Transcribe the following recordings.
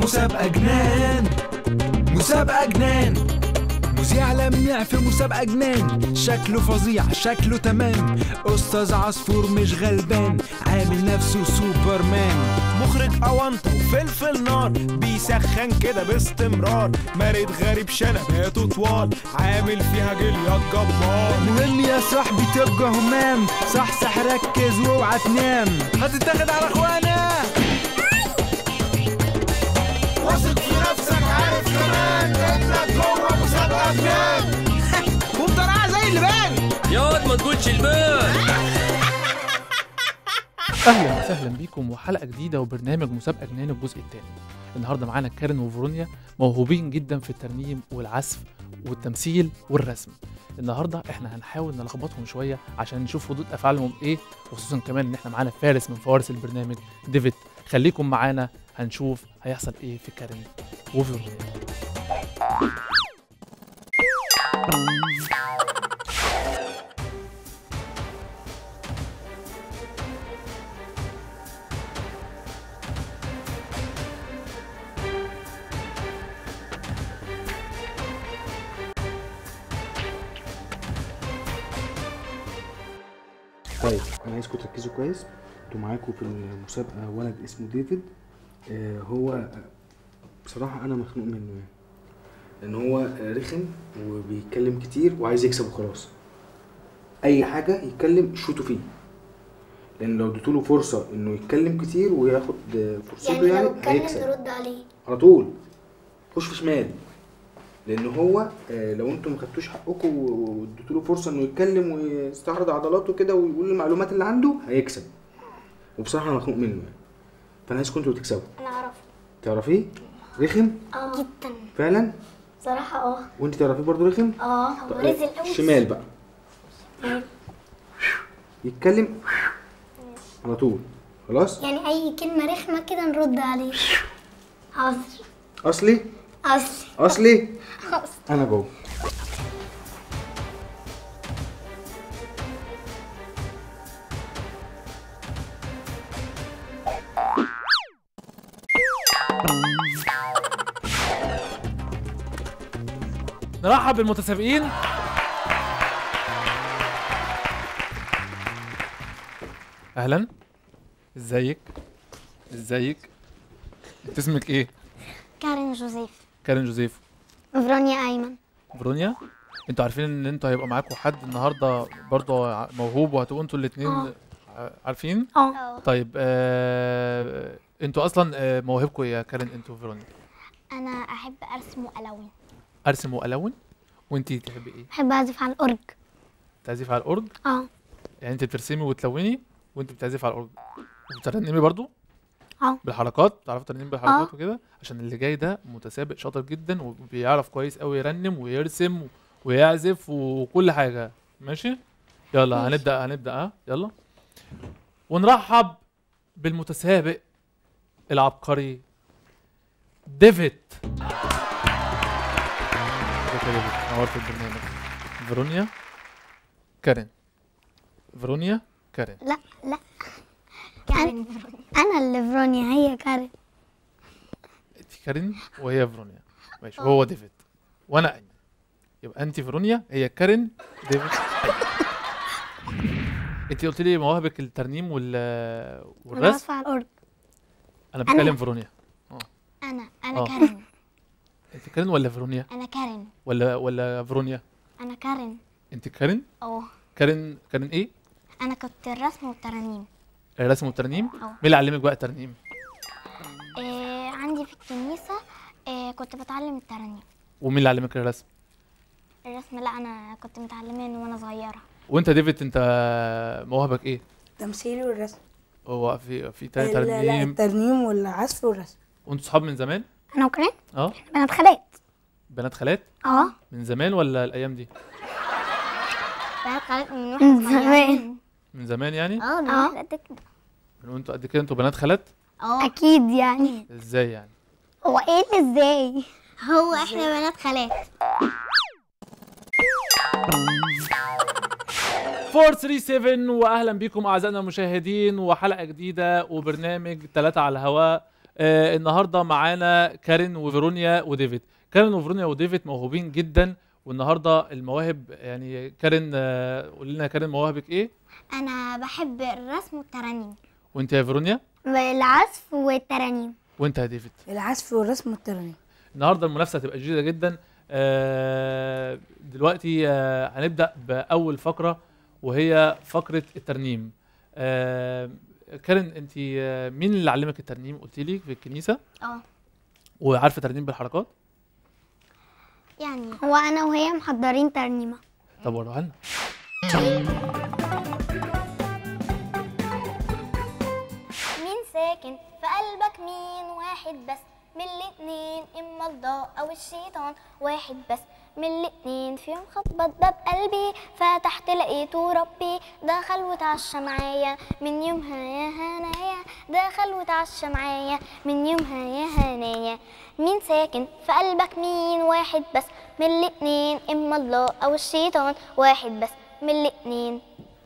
مسابقة جنان مسابقة جنان مذيع لميع في مسابقة جنان شكله فظيع شكله تمام أستاذ عصفور مش غلبان عامل نفسه سوبرمان مخرج أونطة وفلفل نار بيسخن كده باستمرار مارد غريب شنباته طوال عامل فيها جليات جبار المهم يا صاحبي تبقى همام صحصح ركز واوعى تنام هتتاخد على اخوانا واثق في نفسك عارف كمان انك جوه مسابقة جنان وبطريقة زي اللي بان ياض ما تقولش البان اهلا وسهلا بيكم وحلقه جديده وبرنامج مسابقه جنان الجزء الثاني النهارده معانا كارن وفرونيا موهوبين جدا في الترنيم والعزف والتمثيل والرسم النهارده احنا هنحاول نلخبطهم شويه عشان نشوف ردود افعالهم ايه وخصوصا كمان ان احنا معانا فارس من فوارس البرنامج ديفيد خليكم معانا هنشوف هيحصل ايه في كارن وفرونيا طيب انا عايزكم تركزوا كويس انتوا معاكم في المسابقه ولد اسمه ديفيد آه هو آه، بصراحه انا مخنوق منه يعني لان هو آه، رخم وبيتكلم كتير وعايز يكسب وخلاص اي حاجه يتكلم شوتوا فيه لان لو اديتوله فرصه انه يتكلم كتير وياخد آه، فرصته يعني يعني, لو اتكلم هيكسب نرد عليه على طول خش في شمال لان هو آه، لو انتم ما خدتوش حقكم واديتوا له فرصه انه يتكلم ويستعرض عضلاته كده ويقول المعلومات اللي عنده هيكسب وبصراحه انا مخنوق منه يعني فانا عايزكم انتوا تكسبوا انا اعرفه تعرفيه رخم اه جدا فعلا صراحة اه وانت تعرفيه برضه رخم اه هو طيب، رزل قوي شمال بقى يتكلم على طول خلاص يعني اي كلمة رخمة كده نرد عليه حاضر اصلي اصلي اصلي انا جوه نرحب بالمتسابقين اهلا ازيك ازيك انت اسمك ايه كارين جوزيف كارين جوزيف فرونيا ايمن برونيا انتوا عارفين ان انتوا هيبقى معاكم حد النهارده برضه ع- موهوب وهتبقوا انتوا الاثنين اه. عارفين اه طيب آه انتوا اصلا آه موهبكم ايه يا كارين انتوا وفيرونيا انا احب ارسم والون ارسم والون وانتي تحبي ايه بحب اعزف على الاورج تعزفي على الاورج اه يعني انت بترسمي وتلوني وانت بتعزفي على الاورج وبترنمي برضو اه. بالحركات بتعرفي ترنمي بالحركات وكده عشان اللي جاي ده متسابق شاطر جدا وبيعرف كويس قوي يرنم ويرسم ويعزف وكل حاجه ماشي يلا ماشي. هنبدا هنبدا اه يلا ونرحب بالمتسابق العبقري ديفيد ازيك يا ديفيد نورت البرنامج فيرونيا كارين فيرونيا كارين لا لا كارين انا اللي فرونيا هي كارين انت كارين وهي فيرونيا ماشي وهو ديفيد وانا ايمن يبقى انت فيرونيا هي كارين ديفيد انت قلت لي مواهبك الترنيم وال انا والرسم بعزف على الاورج انا بتكلم فيرونيا انا اه. انا كارين انت كارين ولا فيرونيا انا كارين ولا ولا فيرونيا انا كارين انت كارين اه كارين كارين ايه انا كنت الرسم والترانيم الرسم والترنيم اه. مين اللي علمك بقى الترنيم آه عندي في الكنيسة آه كنت بتعلم الترانيم ومين اللي علمك الرسم الرسم لا انا كنت متعلمه من وانا صغيره وانت ديفيد انت مواهبك ايه التمثيل والرسم هو في في تاني ال- لا ترنيم الترنيم والعزف والرسم وانتوا صحاب من زمان انا وكمان اه بنات خالات بنات خالات اه من زمان ولا الايام دي بنات خالات من واحنا صغيرين من زمان يعني اه من واحنا قد كده من وانتوا قد كده انتوا بنات خالات اه اكيد يعني ازاي يعني هو ايه اللي ازاي هو احنا بنات خالات 437 واهلا بكم اعزائنا المشاهدين وحلقه جديده وبرنامج ثلاثة على الهواء آه النهارده معانا كارين وفيرونيا وديفيد كارين وفيرونيا وديفيد موهوبين جدا والنهارده المواهب يعني كارين آه قولي لنا يا كارين مواهبك ايه انا بحب الرسم والترانيم وانت يا فيرونيا العزف والترانيم وانت يا ديفيد العزف والرسم والترانيم النهارده المنافسه هتبقى جديده جدا آه دلوقتي آه هنبدا باول فقره وهي فقره الترنيم آه كارين انت آه مين اللي علمك الترنيم قلت لي في الكنيسه اه وعارفه ترنيم بالحركات يعني هو انا وهي محضرين ترنيمه طب وروها لنا مين ساكن في قلبك مين واحد بس من الاتنين اما الله او الشيطان واحد بس من الاتنين فيهم خبط باب قلبي فتحت لقيته ربي دخل وتعشى معايا من يومها يا هنايا دخل وتعشى معايا من يومها يا هنايا مين ساكن في قلبك مين واحد بس من الاتنين اما الله او الشيطان واحد بس من الاتنين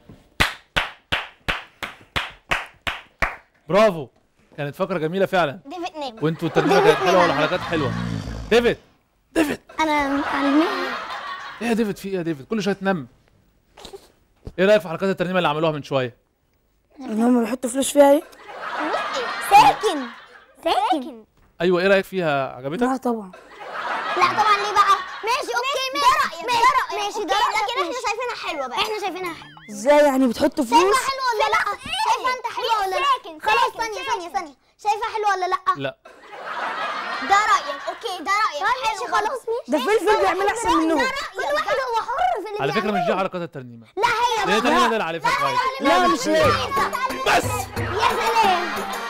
برافو كانت فقره جميله فعلا دي في اتنين وانتوا الترنيمه كانت حلوه والحركات حلوه ديفيد ديفيد انا معلمها ايه يا ديفيد في ايه يا ديفيد كل شويه تنام ايه رايك في حركات الترنيمه اللي عملوها من شويه ان هم بيحطوا فلوس فيها ايه؟ ساكن ساكن ايوه ايه رايك فيها عجبتك لا طبعا لا طبعا ليه بقى ماشي اوكي ماشي ده رايك ماشي ده رايك لكن احنا شايفينها حلوه بقى احنا شايفينها حلوه ازاي يعني بتحطوا فلوس؟ شايفها حلوه ولا لا شايفه انت حلوه ولا لا خلاص ثانيه ثانيه ثانيه شايفها حلوه ولا لا لا ده رايك اوكي ده رايك ماشي خلاص ماشي ده فلفل بيعمل احسن منهم كل واحد هو حر في اللي على فكره مش بيعمله. دي حركات الترنيمه لا هي دي الترنيمه ده اللي على فكره كويس لا مش هي بس يا سلام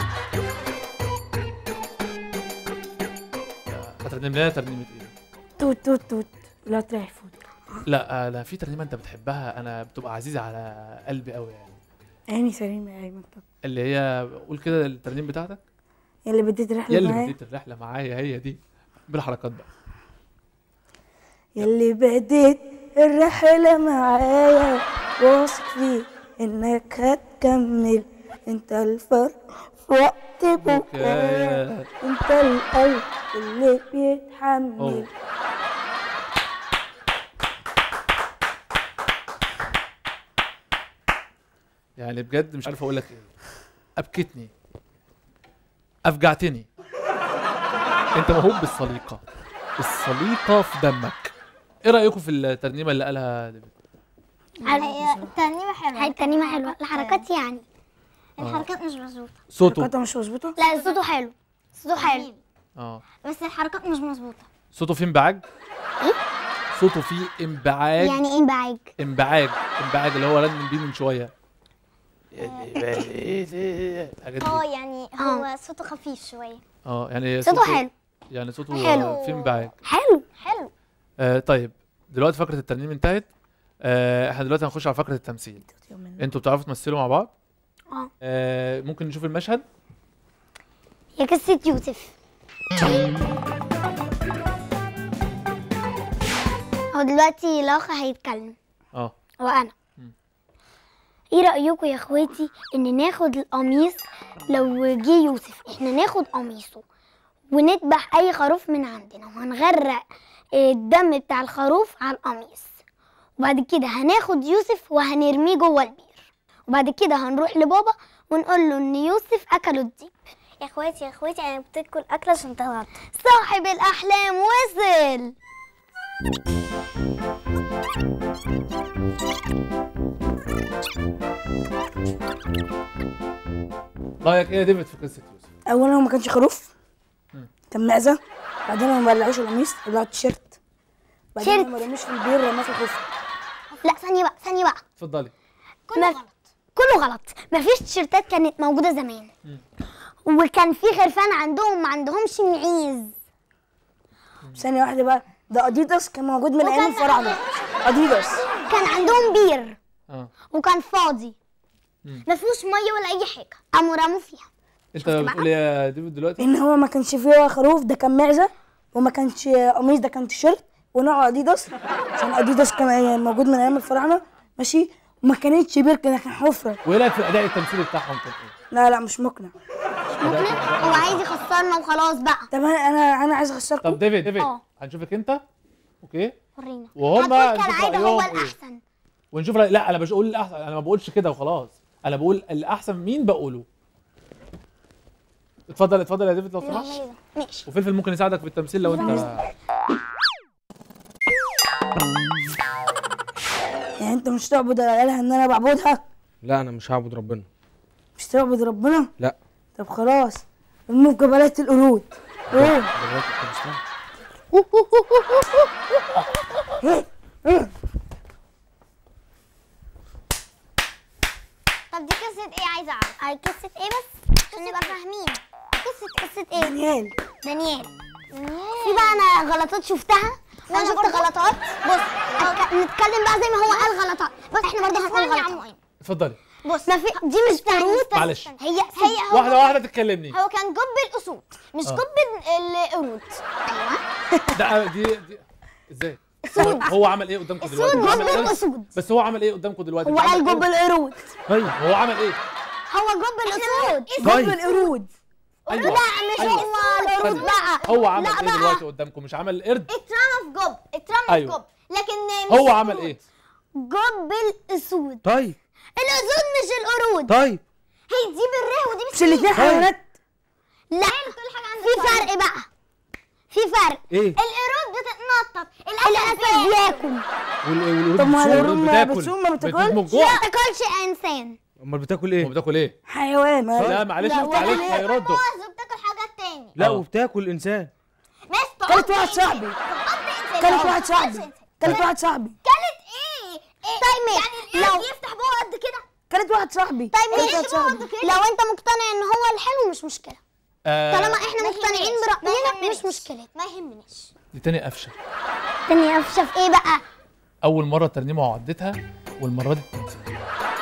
هترنم لنا ترنيمه ايه توت توت توت لا تريح فوت لا آه، لا في ترنيمه انت بتحبها انا بتبقى عزيزه على قلبي قوي يعني عيني سليمة يا ايمن طب اللي هي قول كده الترنيم بتاعتك اللي بديت رحلة يلي معايا بديت الرحله معايا هي دي بالحركات بقى يلي بديت الرحلة معايا واثق فيه انك هتكمل انت الفرق في وقت بكايا بكايا. انت القلب اللي بيتحمل أوه. يعني بجد مش عارف اقول لك ايه ابكتني افجعتني انت موهوب بالسليقه السليقه في دمك ايه رايكم في الترنيمه اللي قالها ديفيد هي الترنيمه حلوه هي الترنيمه حلوه الحركات يعني الحركات مش مظبوطه صوته حركاتها مش مظبوطة لا صوته حلو صوته حلو اه بس الحركات مش مظبوطه صوته فيه انبعاج صوته فيه انبعاج يعني ايه انبعاج انبعاج انبعاج اللي هو رنم بيه من شويه الحاجات دي. اه يعني هو صوته خفيف شويه اه يعني صوته حلو يعني صوته حلو. آه، فيه انبعاج حلو حلو آه طيب دلوقتي فقره الترنيم انتهت آه احنا دلوقتي هنخش على فقره التمثيل انتوا بتعرفوا تمثلوا مع بعض اه. آه ممكن نشوف المشهد يا قصه يوسف هو دلوقتي الاخ هيتكلم اه وانا ايه رايكم يا اخواتي ان ناخد القميص لو جه يوسف احنا ناخد قميصه ونذبح اي خروف من عندنا وهنغرق الدم بتاع الخروف على القميص وبعد كده هناخد يوسف وهنرميه جوه البير وبعد كده هنروح لبابا ونقول له ان يوسف اكله الديب يا اخواتي يا اخواتي انا بتاكل اكل عشان تغلط صاحب الاحلام وصل رايك ايه يا ديفيد في قصه يوسف اولا هو ما كانش خروف مم. كان معزه بعدين ما بلعوش القميص بلعوا التيشيرت بعدين تيشيرت. ما رموش في البير رماه في الحفره لا ثانيه بقى ثانيه بقى اتفضلي كله غلط كله غلط مفيش تيشيرتات كانت موجوده زمان وكان في خرفان عندهم ما عندهمش معيز ثانيه واحده بقى ده اديداس كان موجود من ايام الفراعنه اديداس كان عندهم بير اه وكان فاضي مم. ما فيهوش ميه ولا اي حاجه قاموا رموا فيها انت بتقول ايه يا ديفيد دلوقتي ان هو ما كانش فيه خروف ده كان معزه وما كانش قميص ده كان تيشيرت ونوعه اديداس عشان اديداس كان موجود من ايام الفراعنه ماشي وما كانتش بير كده كان حفره وايه رايك في الاداء التمثيلي بتاعهم كان ايه لا لا مش مقنع هو عايز يخسرنا وخلاص بقى طب انا انا انا عايز اخسركم طب ديفيد ديفيد اه. هنشوفك انت اوكي ورينا وهم هتقول نشوف كالعادة هو رأيهم ايه الأحسن ونشوف رأي... لا انا مش بقول الاحسن انا ما بقولش كده وخلاص انا بقول الاحسن مين بقوله اتفضل اتفضل يا ديفيد لو سمحت يلا يلا. ماشي وفلفل ممكن يساعدك في التمثيل لو انت يعني انت مش تعبد الالهه ان انا بعبدها لا انا مش هعبد ربنا مش تعبد ربنا لا طب خلاص الموف جبلات القرود اوه دلوقتي طب استنى طب دي قصة ايه عايزة اعرف عايز قصة ايه بس عشان نبقى فاهمين قصة قصة ايه دانيال دانيال في بقى انا غلطات شفتها وانا شفت غلطات بص أتك- نتكلم بقى زي ما هو قال غلطات بس احنا برضه هنقول غلطات اتفضلي بص ما في دي مش قرود معلش. هي هي هو واحده واحده تتكلمني هو كان جب الاسود مش آه. جب القرود ايوه ده دي, دي ازاي اسود هو عمل ايه قدامكم دلوقتي اسود هو عمل جب ايه الاسود بس هو عمل ايه قدامكم دلوقتي هو عمل قال جب إيه؟ القرود طيب هو عمل ايه هو جب الاسود جب طيب. القرود ايوه لا مش أيوة. هو القرود بقى هو عمل لا ايه بقى. دلوقتي قدامكم مش عمل القرد اترمى في جب اترمى أيوة. في جب لكن مش هو عمل القرود. ايه جب الاسود طيب الاسود مش القرود طيب هي دي بالره ودي مش الاتنين حيوانات لا في فرق بقى في فرق ايه القرود بتتنطط الاسد بياكل وال- والقرود طب ما بتسوق؟ القرود ما بتاكل بتسوق ما بتموت بتاكلش من الجوع ما تاكلش انسان امال بتاكل هو ايه بتاكل ايه حيوان ما لا معلش لا، انت عليك ولا ليه؟ هيردوا باظ وبتاكل حاجات تاني لا آه. وبتاكل انسان ناس كلت واحد صاحبي كلت واحد صاحبي كلت كلت واحد صاحبي ايه ايه طيب ماشي يعني لو يفتح بقه قد كده كلت واحد صاحبي طيب كلت واحد ماشي صاحبي لو انت مقتنع ان هو الحلو مش مشكله آه طالما احنا مقتنعين براينا مش مشكله ما يهمناش دي تاني قفشه تاني قفشه في ايه بقى اول مره ترنيمه وعدتها والمره دي التمثيل.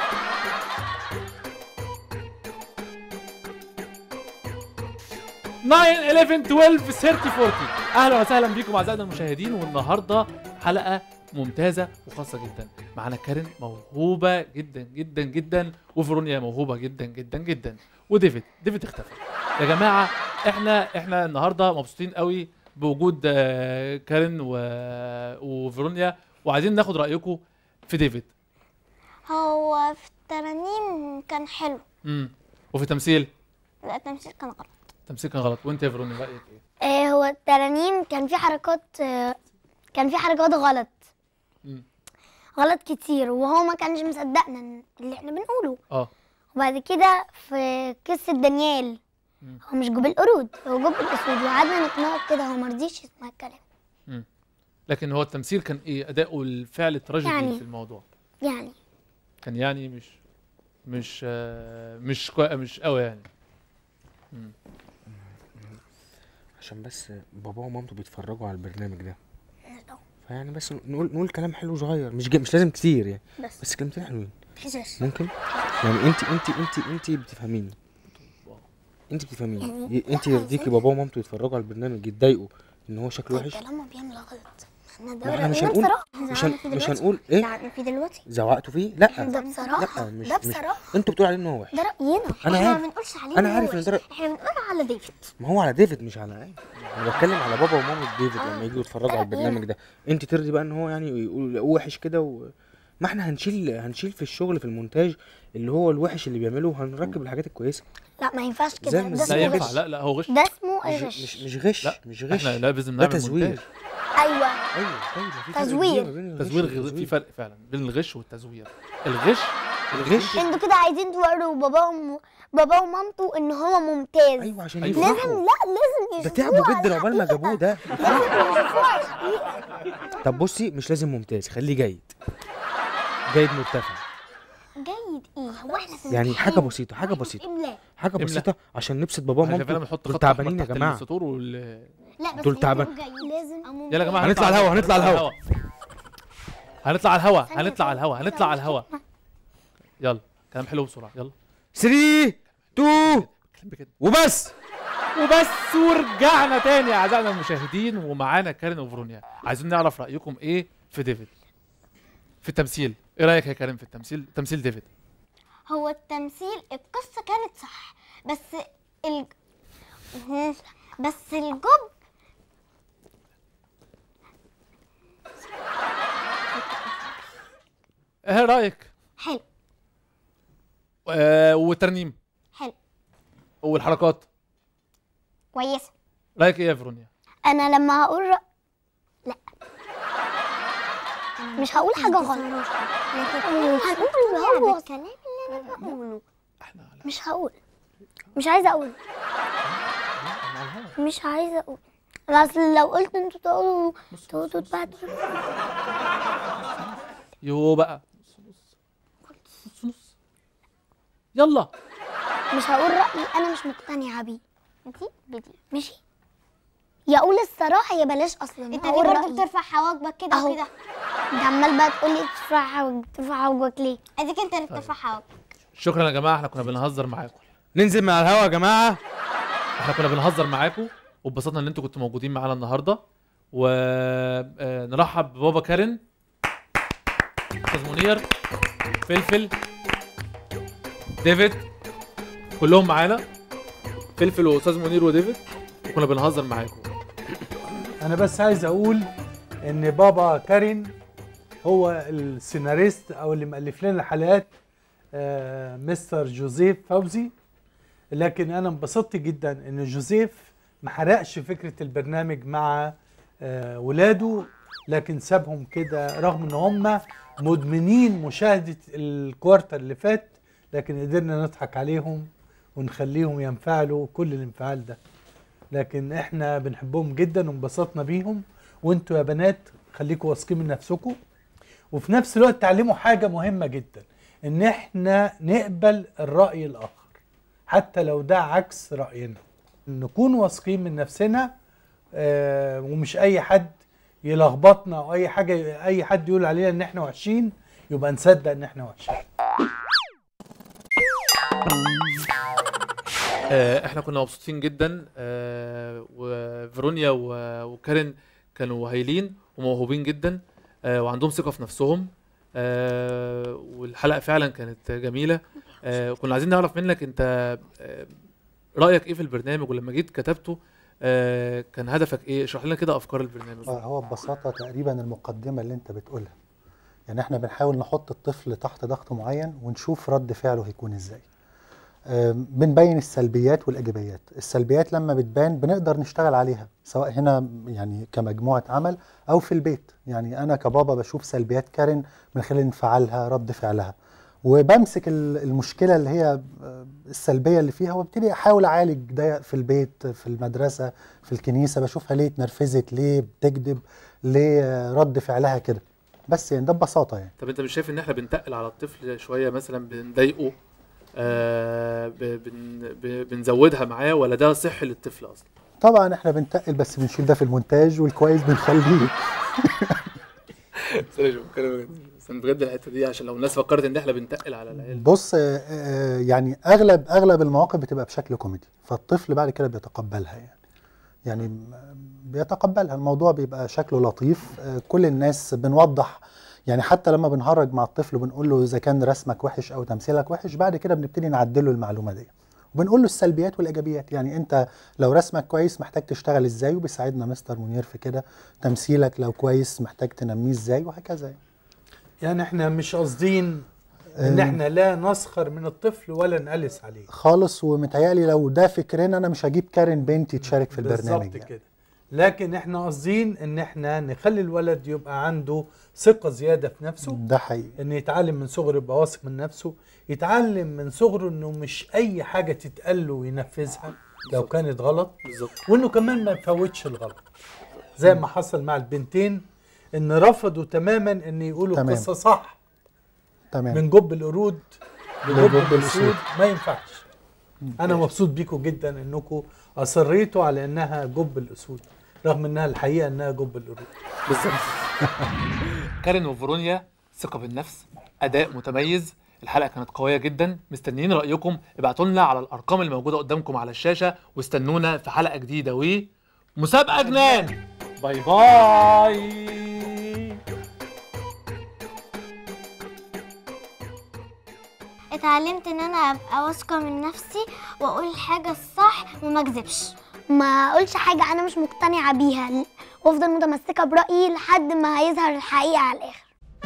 ناين 11 12 30 40 اهلا وسهلا بكم اعزائنا المشاهدين والنهارده حلقه ممتازه وخاصه جدا معانا كارين موهوبه جدا جدا جدا وفرونيا موهوبه جدا جدا جدا وديفيد ديفيد اختفى يا جماعه احنا احنا النهارده مبسوطين قوي بوجود آه، كارين و... وفرونيا وعايزين ناخد رايكم في ديفيد هو في الترانيم كان حلو امم وفي تمثيل لا التمثيل كان غلط تمثيل كان غلط وانت يا فرونيا رايك ايه آه هو الترانيم كان في حركات آه كان في حركات غلط مم. غلط كتير وهو ما كانش مصدقنا اللي احنا بنقوله اه وبعد كده في قصة دانيال مم. هو مش جوب القرود هو جوب الاسود وقعدنا نتناقض كده هو مرضيش يسمع الكلام لكن هو التمثيل كان ايه اداؤه الفعل التراجيدي يعني. في الموضوع يعني كان يعني مش مش آه، مش كو... مش قوي يعني عشان بس بابا ومامته بيتفرجوا على البرنامج ده فيعني بس نقول نقول كلام حلو صغير مش جا- مش لازم كتير يعني بس بس كلمتين حلوين حساس ممكن يعني انت انت انت انت بتفهميني انت بتفهميني ي- انت يرضيكي بابا ومامته يتفرجوا على البرنامج يتضايقوا ان هو شكله وحش كلامه بيعمل غلط احنا ما احنا مش هنقول مش, هن... مش هنقول ايه زعلنا فيه دلوقتي زعقتوا فيه لا ده بصراحة لا مش ده مش بصراحة انتوا بتقولوا عليه ان هو وحش ده رأينا أنا احنا عارف. ما بنقولش عليه أنا إن هو عارف إن وحش. ده رأي. احنا بنقول على ديفيد ما هو على ديفيد مش على عين انا بتكلم على بابا وماما ديفيد لما يجوا يتفرجوا على البرنامج ده انت ترضي بقى ان هو يعني يقول وحش كده و... ما احنا هنشيل هنشيل في الشغل في المونتاج اللي هو الوحش اللي بيعمله وهنركب الحاجات الكويسه لا ما ينفعش كده زي ده ما- لا اسمه لا ينفع غش لا لا هو غش ده اسمه مش غش مش, مش غش لا، مش غش احنا لازم ده نعمل تزوير. مونتاج ايوه ايوه طيب ما في فرق تزوير. كبير ما بين الغش تزوير غير والتزوير. في فرق فعلا بين الغش والتزوير الغش الغش انتوا كده عايزين توروا بابا وم... بابا ومامته ان هو ممتاز ايوه عشان أيوة. لازم يفرحوا لا لازم ده يشوفوه تعبوا جدا على عقبال ما حقيقة. جابوه ده لازم يشوفوه على حقيقة. طب بصي مش لازم ممتاز خليه جيد جيد مرتفع جيد ايه هو احنا في يعني حاجه الامتحان. بسيطه حاجه واحنا في بسيطه املاء حاجه املا. بسيطه عشان نبسط بابا احنا فعلا ومامته بنحط دول خط تعبانين احمر يا تحت جماعه السطور وال لا بس دول تعبان. يكونوا جيد. لازم يلا يا جماعه هنطلع على الهوا، هنطلع على الهوا. هنطلع على الهوا ثانية، هنطلع على الهوا ثانية. هنطلع على الهوا يلا كلام حلو بسرعه يلا 3 2 كلام بجد وبس وبس ورجعنا تاني يا اعزائنا المشاهدين ومعانا كارين وفرونيا عايزين نعرف رايكم ايه في ديفيد في التمثيل ايه رايك يا كريم في التمثيل تمثيل ديفيد هو التمثيل القصة كانت صح بس الج... بس الجب ايه رايك حلو آه والترنيم حلو والحركات كويسة رايك ايه يا فرونيا انا لما هقول ر... لا مش هقول حاجة غلط هنقول هو الكلام اللي انا بقوله احنا على مش هقول مش عايزة اقول مش عايزة اقول اصل لو قلت انتوا تقولوا تقولوا تبعتوا يو بقى نص نص نص نص يلا مش هقول رأيي انا مش مقتنعة بيه انتي بدي ماشي يا اقول الصراحة يا بلاش اصلا انت هقول ليه برضه رأيي. بترفع حواجبك كده أهو. وكده انت عمال بقى تقولي ترفع حواجبك ترفع حواجبك ليه اديك انت اللي بترفع حواجبك شكرا يا جماعه احنا كنا بنهزر معاكم ننزل مع الهوا يا جماعه احنا كنا بنهزر معاكم واتبسطنا ان انتوا كنتوا موجودين معانا النهارده ونرحب ببابا كارين استاذ منير فلفل ديفيد كلهم معانا فلفل واستاذ منير وديفيد وكنا بنهزر معاكم انا بس عايز اقول ان بابا كارين هو السيناريست او اللي مؤلف لنا الحلقات آه، مستر جوزيف فوزي لكن انا انبسطت جدا ان جوزيف ما حرقش فكره البرنامج مع آه، ولاده لكن سابهم كده رغم ان هم مدمنين مشاهده الكوارتر اللي فات لكن قدرنا نضحك عليهم ونخليهم ينفعلوا كل الانفعال ده لكن احنا بنحبهم جدا وانبسطنا بيهم وانتوا يا بنات خليكوا واثقين من نفسكم وفي نفس الوقت تعلموا حاجه مهمه جدا ان احنا نقبل الراي الاخر حتى لو ده عكس راينا نكون واثقين من نفسنا آه ومش اي حد يلخبطنا او اي حاجه اي حد يقول علينا ان احنا وحشين يبقى نصدق ان احنا وحشين آه، احنا كنا مبسوطين جدا آه، وفيرونيا و- وكارين كانوا هايلين وموهوبين جدا آه، وعندهم ثقة في نفسهم آه، والحلقة فعلا كانت جميلة آه، كنا عايزين نعرف منك انت آه، رأيك ايه في البرنامج ولما جيت كتبته آه، كان هدفك ايه اشرح لنا كده افكار البرنامج آه، هو ببساطة تقريبا المقدمة اللي انت بتقولها يعني احنا بنحاول نحط الطفل تحت ضغط معين ونشوف رد فعله هيكون ازاي آم، بنبين السلبيات والايجابيات السلبيات لما بتبان بنقدر نشتغل عليها سواء هنا يعني كمجموعة عمل او في البيت يعني انا كبابا بشوف سلبيات كارين من خلال انفعالها رد فعلها وبمسك ال- المشكلة اللي هي آه، السلبية اللي فيها وابتدي احاول اعالج ده في البيت في المدرسة في الكنيسة بشوفها ليه اتنرفزت ليه بتكذب ليه آه، رد فعلها كده بس يعني ده ببساطة يعني طب انت مش شايف ان احنا بنتقل على الطفل شوية مثلا بنضايقه آه، ب- بن- ب- بنزودها معاه ولا ده صحي للطفل اصلا طبعا احنا بنتقل بس بنشيل ده في المونتاج والكويس بنخليه سوري شو بتكلم بجد بس أنا بجد الحته دي عشان لو الناس فكرت ان احنا بنتقل على العيال بص آه، آه، يعني اغلب اغلب المواقف بتبقى بشكل كوميدي فالطفل بعد كده بيتقبلها يعني يعني م- بيتقبلها الموضوع بيبقى شكله لطيف آه، كل الناس بنوضح يعني حتى لما بنهرج مع الطفل وبنقول له اذا كان رسمك وحش او تمثيلك وحش بعد كده بنبتدي نعدله المعلومه دي وبنقول له السلبيات والايجابيات يعني انت لو رسمك كويس محتاج تشتغل ازاي وبيساعدنا مستر منير في كده تمثيلك لو كويس محتاج تنميه ازاي وهكذا يعني. يعني احنا مش قاصدين ان أم. احنا لا نسخر من الطفل ولا نقلس عليه خالص ومتهيألي لو ده فكرنا انا مش هجيب كارين بنتي تشارك في البرنامج بالظبط يعني. كده لكن احنا قاصدين ان احنا نخلي الولد يبقى عنده ثقة زيادة في نفسه ده حقيقي ان يتعلم من صغره يبقى واثق من نفسه يتعلم من صغره انه مش اي حاجة تتقال له ينفذها لو كانت غلط بالظبط وانه كمان ما يفوتش الغلط زي ما حصل مع البنتين ان رفضوا تماما ان يقولوا تمام. القصة صح تمام من جب القرود لجب لجب الاسود الأسود. ما ينفعش انا مبسوط بيكم جدا انكم اصريتوا على انها جب الاسود رغم انها الحقيقه انها جب القرود بالظبط كارين وفيرونيا ثقة بالنفس أداء متميز الحلقة كانت قوية جدا مستنيين رأيكم ابعتوا لنا على الأرقام اللي موجودة قدامكم على الشاشة واستنونا في حلقة جديدة و مسابقة جنان باي باي اتعلمت ان انا ابقى واثقه من نفسي واقول الحاجه الصح وما اكذبش ما اقولش حاجه انا مش مقتنعه بيها وافضل متمسكه برايي لحد ما هيظهر الحقيقه على الاخر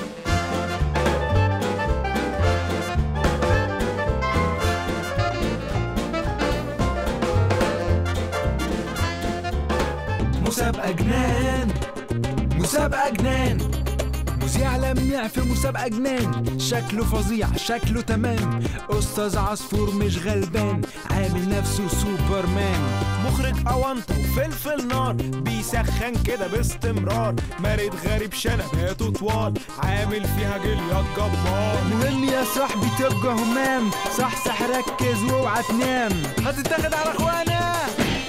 مسابقة جنان مسابقة جنان مذيع لميع في مسابقة جنان شكله فظيع شكله تمام أستاذ عصفور مش غلبان عامل نفسه سوبرمان مخرج أونطة وفلفل نار بيسخن كده باستمرار مارد غريب شنباته طوال عامل فيها جليات جبار مهم يا صاحبي تبقى همام صحصح ركز واوعى تنام هتتاخد على اخوانا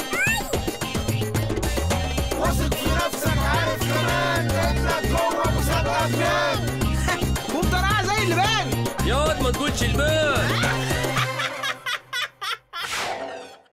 واثق في نفسك عارف كمان انك جوه مسابقة جنان وبطريقة زي اللي بان يا واد ما تقولش البان